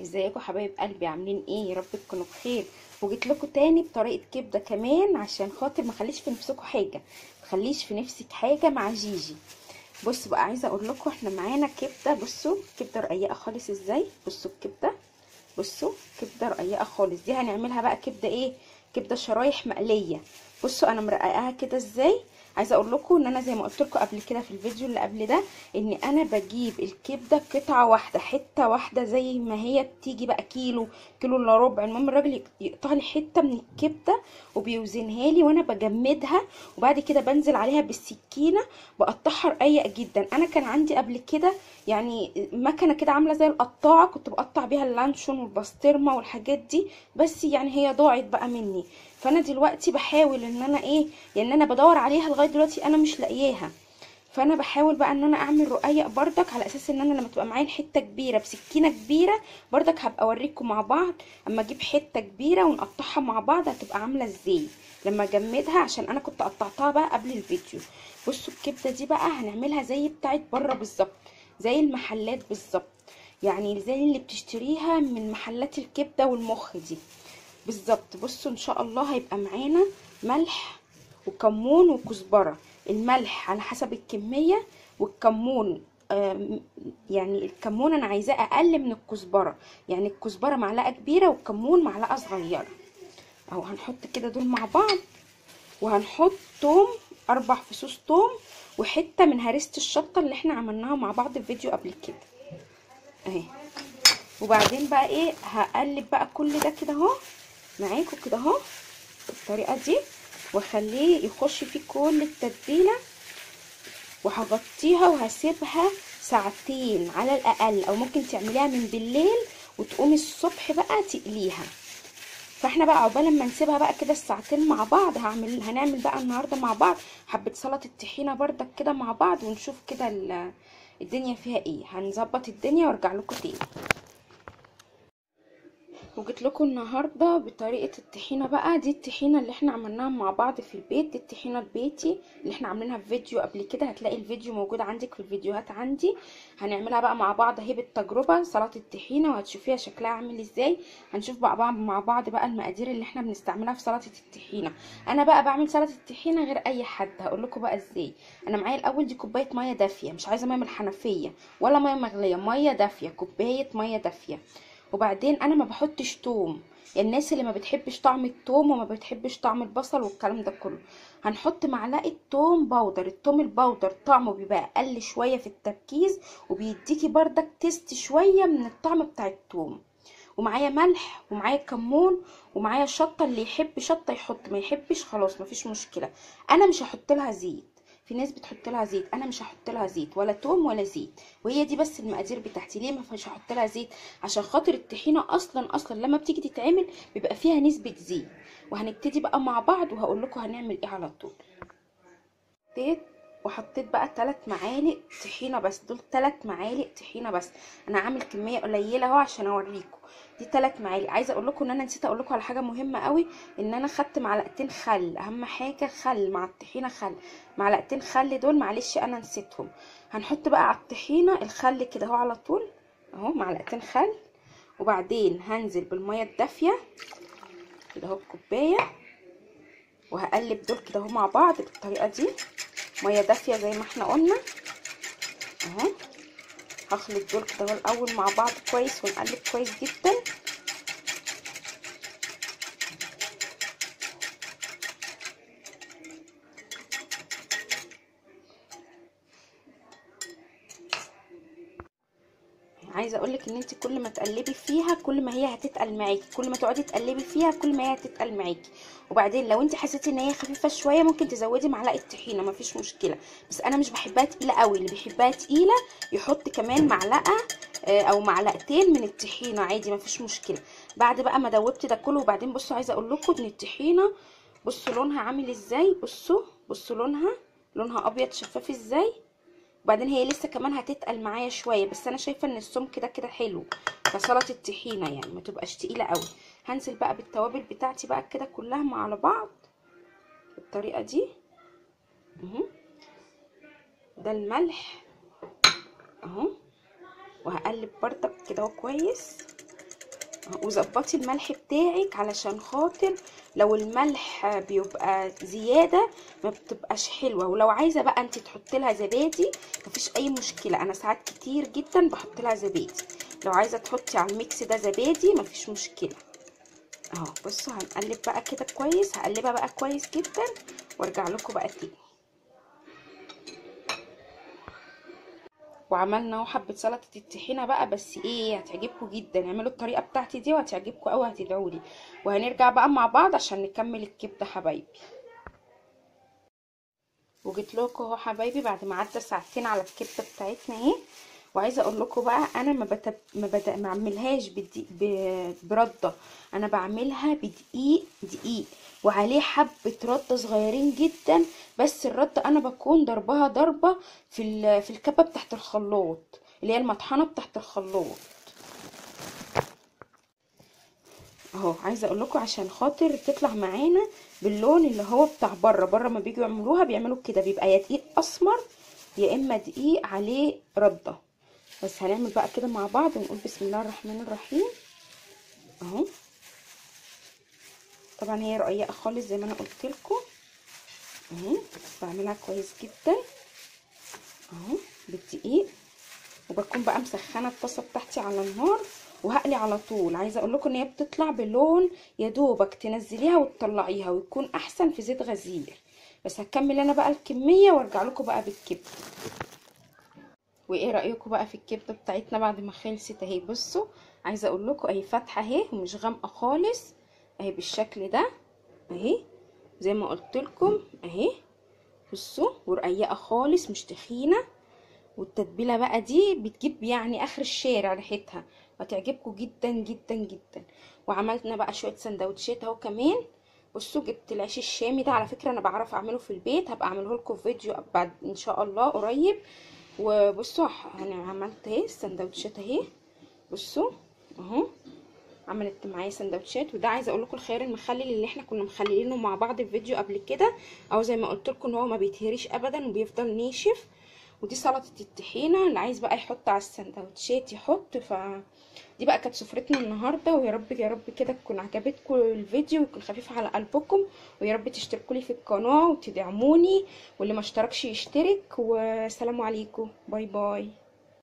ازيكم حبايب قلبي عاملين ايه يا رب تكونوا بخير وجيت لكم تاني بطريقه كبده كمان عشان خاطر ما خليش في نفسكم حاجه ما خليش في نفسك حاجه مع جيجي بصوا بقى عايزه اقول لكم احنا معانا كبده بصوا كبده رقيقه خالص ازاي بصوا الكبده بصوا كبده رقيقه خالص دي هنعملها بقى كبده ايه كبده شرايح مقليه بصوا انا مرققاها كده ازاي عايزه اقول لكم ان انا زي ما قلت لكم قبل كده في الفيديو اللي قبل ده ان انا بجيب الكبده قطعه واحده حته واحده زي ما هي بتيجي بقى كيلو كيلو الا ربع المهم الراجل يقطع لي حته من الكبده وبيوزنها لي وانا بجمدها وبعد كده بنزل عليها بالسكينه بقطعها رقيق جدا انا كان عندي قبل كده يعني مكنه كده عامله زي القطاعه كنت بقطع بيها اللانشون والبسطرمه والحاجات دي بس يعني هي ضاعت بقى مني فانا دلوقتي بحاول ان انا ايه يعني انا بدور عليها لغايه دلوقتي انا مش لاقياها فانا بحاول بقى ان انا اعمل رقيق بردك على اساس ان انا لما تبقى معايا الحته كبيره بسكينه كبيره بردك هبقى اوريكم مع بعض اما اجيب حته كبيره ونقطعها مع بعض هتبقى عامله ازاي لما اجمدها عشان انا كنت قطعتها بقى قبل الفيديو بصوا الكبده دي بقى هنعملها زي بتاعت بره بالظبط زي المحلات بالظبط يعني زي اللي بتشتريها من محلات الكبده والمخ دي بالظبط بصوا ان شاء الله هيبقى معانا ملح وكمون وكزبره الملح على حسب الكميه والكمون يعني الكمون انا عايزاه اقل من الكزبره يعني الكزبره معلقه كبيره والكمون معلقه صغيره اهو هنحط كده دول مع بعض وهنحط توم اربع فصوص توم وحته من هريسه الشطه اللي احنا عملناها مع بعض في فيديو قبل كده اهي وبعدين بقى ايه هقلب بقى كل ده كده اهو معاكم كده اهو بالطريقه دي واخليه يخش فيه كل التتبيله وهغطيها وهسيبها ساعتين على الاقل او ممكن تعمليها من بالليل وتقومي الصبح بقى تقليها فاحنا بقى عقبال ما نسيبها بقى كده الساعتين مع بعض هعمل هنعمل بقى النهارده مع بعض حبه سلطه الطحينه بردك كده مع بعض ونشوف كده الدنيا فيها ايه هنظبط الدنيا وارجع لكم تاني وجيت لكم النهارده بطريقه الطحينه بقى دي الطحينه اللي احنا عملناها مع بعض في البيت دي الطحينه البيتي اللي احنا عاملينها في فيديو قبل كده هتلاقي الفيديو موجود عندك في الفيديوهات عندي هنعملها بقى مع بعض اهي بالتجربه سلطه الطحينه وهتشوفيها شكلها عامل ازاي هنشوف بقى مع بعض بقى المقادير اللي احنا بنستعملها في سلطه الطحينه انا بقى بعمل سلطه الطحينه غير اي حد هقول لكم بقى ازاي انا معايا الاول دي كوبايه ميه دافيه مش عايزه ميه من الحنفيه ولا ميه مغليه ميه دافيه كوبايه ميه دافيه وبعدين انا ما بحطش توم يعني الناس اللي ما بتحبش طعم التوم وما بتحبش طعم البصل والكلام ده كله هنحط معلقه توم باودر التوم الباودر طعمه بيبقى اقل شويه في التركيز وبيديكي بردك تيست شويه من الطعم بتاع التوم ومعايا ملح ومعايا كمون ومعايا شطه اللي يحب شطه يحط ما يحبش خلاص مفيش مشكله انا مش هحط لها زيت في ناس بتحط لها زيت انا مش هحط لها زيت ولا توم ولا زيت وهي دي بس المقادير بتاعتي ليه مش هحط لها زيت عشان خاطر الطحينه اصلا اصلا لما بتيجي تتعمل بيبقى فيها نسبه زيت وهنبتدي بقى مع بعض وهقول لكم هنعمل ايه على طول حطيت وحطيت بقى 3 معالق طحينه بس دول 3 معالق طحينه بس انا عامل كميه قليله اهو عشان اوريكم دي 3 معالق عايزه اقول لكم ان انا نسيت اقول لكم على حاجه مهمه قوي ان انا خدت معلقتين خل اهم حاجه خل مع الطحينه خل معلقتين خل دول معلش انا نسيتهم هنحط بقى على الطحينه الخل كده اهو على طول اهو معلقتين خل وبعدين هنزل بالميه الدافيه كده اهو بكوبايه وهقلب دول كده اهو مع بعض بالطريقه دي ميه دافيه زي ما احنا قلنا اهو هخلط دول كده اهو الاول مع بعض كويس ونقلب كويس جدا عايزه اقولك ان انت كل ما تقلبي فيها كل ما هي هتتقل معاكي كل ما تقعدي تقلبي فيها كل ما هي هتتقل معاكي وبعدين لو انت حسيتي ان هي خفيفه شويه ممكن تزودي معلقه طحينه مفيش مشكله بس انا مش بحبها تقيله قوي اللي بيحبها تقيله يحط كمان معلقه او معلقتين من الطحينه عادي مفيش مشكله بعد بقى ما دوبت ده كله وبعدين بصوا عايزه اقول لكم ان الطحينه بصوا لونها عامل ازاي بصوا بصوا لونها لونها ابيض شفاف ازاي وبعدين هي لسه كمان هتتقل معايا شويه بس انا شايفه ان السمك ده كده حلو كسلطه الطحينه يعني ما تبقاش تقيله قوي هنزل بقى بالتوابل بتاعتي بقى كده كلها مع على بعض بالطريقه دي اهو ده الملح اهو وهقلب بردك كده اهو كويس وظبطي الملح بتاعك علشان خاطر لو الملح بيبقى زياده ما بتبقاش حلوه ولو عايزه بقى انت تحطي لها زبادي مفيش اي مشكله انا ساعات كتير جدا بحط لها زبادي لو عايزه تحطي على الميكس ده زبادي مفيش مشكله اهو بصوا هنقلب بقى كده كويس هقلبها بقى كويس جدا وارجع لكم بقى تاني وعملنا اهو حبه سلطه الطحينه بقى بس ايه هتعجبكم جدا اعملوا الطريقه بتاعتي دي وهتعجبكم قوي هتدعوا لي وهنرجع بقى مع بعض عشان نكمل الكبده حبايبي وجيت لكم اهو حبايبي بعد ما عدى ساعتين على الكبده بتاعتنا اهي وعايزه اقول لكم بقى انا ما بتب... ما, بد... ما بعملهاش بدي... ب... برده انا بعملها بدقيق دقيق وعليه حبه رده صغيرين جدا بس الرده انا بكون ضربها ضربه في ال... في الكبه بتاعت الخلاط اللي هي المطحنه بتاعت الخلاط اهو عايزه اقول لكم عشان خاطر تطلع معانا باللون اللي هو بتاع بره بره ما بيجوا يعملوها بيعملوا كده بيبقى يا دقيق اسمر يا اما دقيق عليه رده بس هنعمل بقى كده مع بعض ونقول بسم الله الرحمن الرحيم اهو طبعا هي رقيقه خالص زي ما انا قلت لكم اهو بعملها كويس جدا اهو بالدقيق وبكون بقى مسخنه الطاسه بتاعتي على النار وهقلي على طول عايزه اقول لكم ان هي بتطلع بلون يا دوبك تنزليها وتطلعيها ويكون احسن في زيت غزير بس هكمل انا بقى الكميه وارجع لكم بقى بالكبده وايه رايكم بقى في الكبده بتاعتنا بعد ما خلصت اهي بصوا عايزه اقول لكم اهي فاتحه اهي ومش غامقه خالص اهي بالشكل ده اهي زي ما قلت لكم اهي بصوا ورقيقه خالص مش تخينه والتتبيله بقى دي بتجيب يعني اخر الشارع ريحتها وهتعجبكم جدا جدا جدا وعملنا بقى شويه سندوتشات اهو كمان بصوا جبت العيش الشامي ده على فكره انا بعرف اعمله في البيت هبقى اعمله لكم في فيديو بعد ان شاء الله قريب وبصوا انا عملت اهي السندوتشات اهي بصوا اهو عملت معايا سندوتشات وده عايزه اقول لكم الخيار المخلل اللي احنا كنا مخللينه مع بعض في فيديو قبل كده او زي ما قلت لكم ان هو ما بيتهريش ابدا وبيفضل ناشف ودي سلطه الطحينه اللي عايز بقى يحط على السندوتشات يحط ف دي بقى كانت سفرتنا النهارده ويا رب يا رب كده تكون عجبتكم الفيديو ويكون خفيف على قلبكم ويا رب تشتركوا لي في القناه وتدعموني واللي ما اشتركش يشترك والسلام عليكم باي باي